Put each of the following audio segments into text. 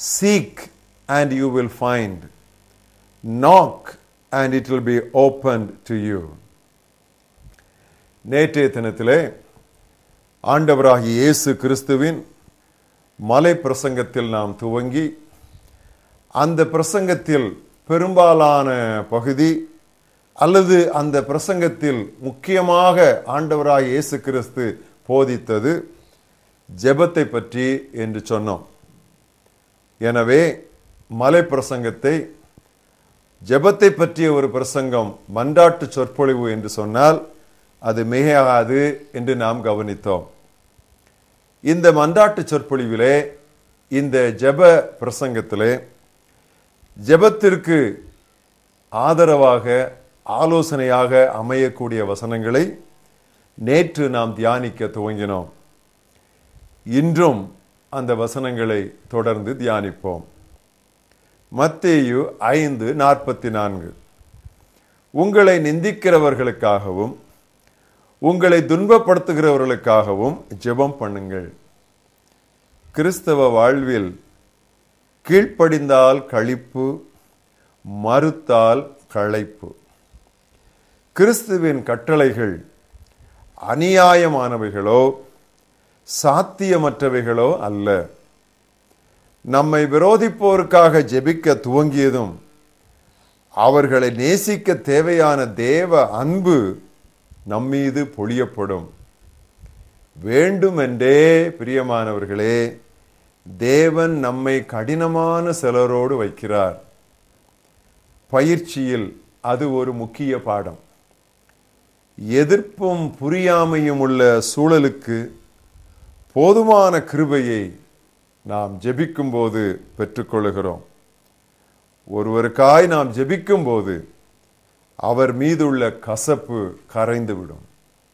seek and you will find knock and it will be open to you நேற்றைய தினத்திலே ஆண்டவராகிய இயேசு கிறிஸ்துவின் மலை பிரசங்கத்தில் நாம் துவங்கி அந்த பிரசங்கத்தில் பெரும்பாலான பகுதி அல்லது அந்த பிரசங்கத்தில் முக்கியமாக ஆண்டவராக இயேசு கிறிஸ்து போதித்தது ஜெபத்தை பற்றி என்று சொன்னோம் எனவே மலை பிரசங்கத்தை ஜெபத்தை பற்றிய ஒரு பிரசங்கம் மன்றாட்டு சொற்பொழிவு என்று சொன்னால் அது மிகையாகாது என்று நாம் கவனித்தோம் இந்த மன்றாட்டு சொற்பொழிவிலே இந்த ஜெப பிரசங்கத்திலே ஜெபத்திற்கு ஆதரவாக ஆலோசனையாக அமையக்கூடிய வசனங்களை நேற்று நாம் தியானிக்க துவங்கினோம் இன்றும் அந்த வசனங்களை தொடர்ந்து தியானிப்போம் மத்தேயு ஐந்து நாற்பத்தி நான்கு உங்களை நிந்திக்கிறவர்களுக்காகவும் உங்களை துன்பப்படுத்துகிறவர்களுக்காகவும் ஜெபம் பண்ணுங்கள் கிறிஸ்தவ வாழ்வில் கீழ்ப்படிந்தால் களிப்பு மறுத்தால் களைப்பு கிறிஸ்துவின் கட்டளைகள் அநியாயமானவைகளோ சாத்தியமற்றவைகளோ அல்ல நம்மை விரோதிப்போருக்காக ஜெபிக்க துவங்கியதும் அவர்களை நேசிக்க தேவையான தேவ அன்பு நம்மீது பொழியப்படும் வேண்டுமென்றே பிரியமானவர்களே தேவன் நம்மை கடினமான சிலரோடு வைக்கிறார் பயிற்சியில் அது ஒரு முக்கிய பாடம் எதிர்ப்பும் புரியாமையும் உள்ள சூழலுக்கு போதுமான கிருபையை நாம் ஜெபிக்கும் போது பெற்றுக்கொள்கிறோம் ஒருவருக்காய் நாம் ஜெபிக்கும் போது அவர் மீதுள்ள கசப்பு கரைந்துவிடும்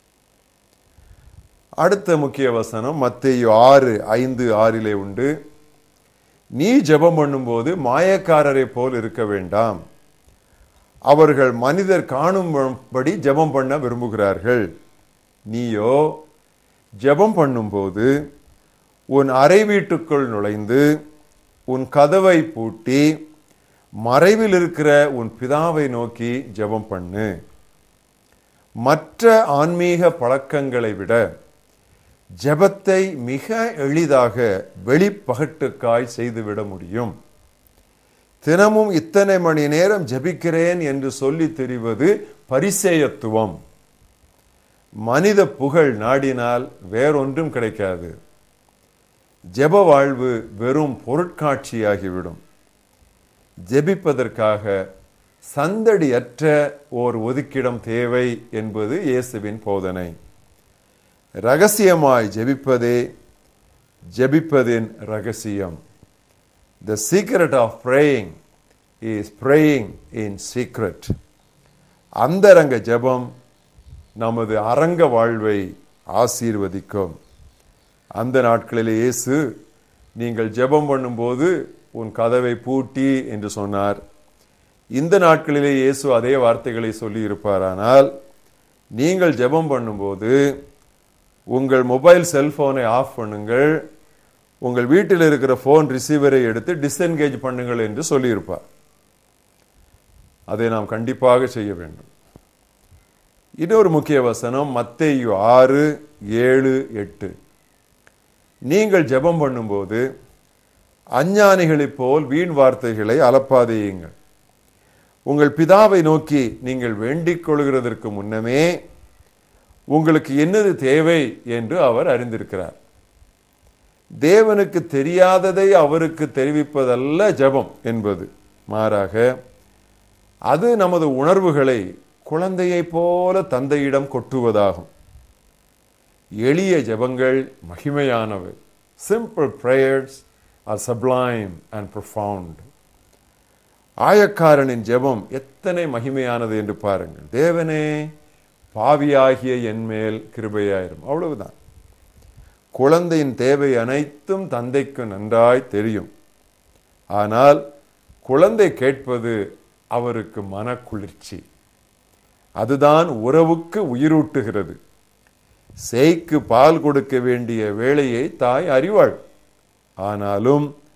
அடுத்த முக்கிய வசனம் மத்தேயு ஆறு ஐந்து ஆறிலே உண்டு நீ ஜெபம் பண்ணும்போது மாயக்காரரை போல் இருக்க வேண்டாம் அவர்கள் மனிதர் காணும்படி ஜெபம் பண்ண விரும்புகிறார்கள் நீயோ ஜெபம் பண்ணும்போது உன் அறை வீட்டுக்குள் நுழைந்து உன் கதவை பூட்டி மறைவில் இருக்கிற உன் பிதாவை நோக்கி ஜெபம் பண்ணு மற்ற ஆன்மீக பழக்கங்களை விட ஜெபத்தை மிக எளிதாக வெளிப்பகட்டுக்காய் செய்துவிட முடியும் தினமும் இத்தனை மணி நேரம் ஜெபிக்கிறேன் என்று சொல்லி தெரிவது பரிசேயத்துவம் மனித புகழ் நாடினால் வேறொன்றும் கிடைக்காது ஜெப வாழ்வு வெறும் பொருட்காட்சியாகிவிடும் ஜெபிப்பதற்காக சந்தடியற்ற ஓர் ஒதுக்கிடம் தேவை என்பது இயேசுவின் போதனை ரகசியமாய் ஜெபிப்பதே ஜெபிப்பதின் ரகசியம் the secret of praying is praying in secret அந்தரங்க ஜெபம் நமது அரங்க வாழ்வை ஆசீர்வதிக்கும் அந்த நாட்களிலே இயேசு நீங்கள் ஜெபம் பண்ணும்போது உன் கதவை பூட்டி என்று சொன்னார் இந்த நாட்களிலே இயேசு அதே வார்த்தைகளை சொல்லி இருப்பாரானால் நீங்கள் ஜெபம் பண்ணும்போது உங்கள் மொபைல் செல்போனை ஆஃப் பண்ணுங்கள் உங்கள் வீட்டில் இருக்கிற போன் ரிசீவரை எடுத்து டிஸ்என்கேஜ் பண்ணுங்கள் என்று சொல்லியிருப்பார் அதை நாம் கண்டிப்பாக செய்ய வேண்டும் இன்னொரு முக்கிய வசனம் மத்தேயு ஆறு ஏழு எட்டு நீங்கள் ஜெபம் பண்ணும்போது அஞ்ஞானிகளைப் போல் வீண் வார்த்தைகளை அலப்பாதேயுங்கள் உங்கள் பிதாவை நோக்கி நீங்கள் வேண்டிக் கொள்கிறதற்கு முன்னமே உங்களுக்கு என்னது தேவை என்று அவர் அறிந்திருக்கிறார் தேவனுக்கு தெரியாததை அவருக்கு தெரிவிப்பதல்ல ஜெபம் என்பது மாறாக அது நமது உணர்வுகளை குழந்தையைப் போல தந்தையிடம் கொட்டுவதாகும் எளிய ஜெபங்கள் மகிமையானவை simple prayers are sublime and profound ஆயக்காரனின் ஜெபம் எத்தனை மகிமையானது என்று பாருங்கள் தேவனே பாவியாகிய என் மேல் கிருபையாயிரும் அவ்வளவுதான் குழந்தையின் தேவை அனைத்தும் தந்தைக்கு நன்றாய் தெரியும் ஆனால் குழந்தை கேட்பது அவருக்கு மனக்குளிர்ச்சி அதுதான் உறவுக்கு உயிரூட்டுகிறது சேய்க்கு பால் கொடுக்க வேண்டிய வேளையை தாய் அறிவாள் ஆனாலும்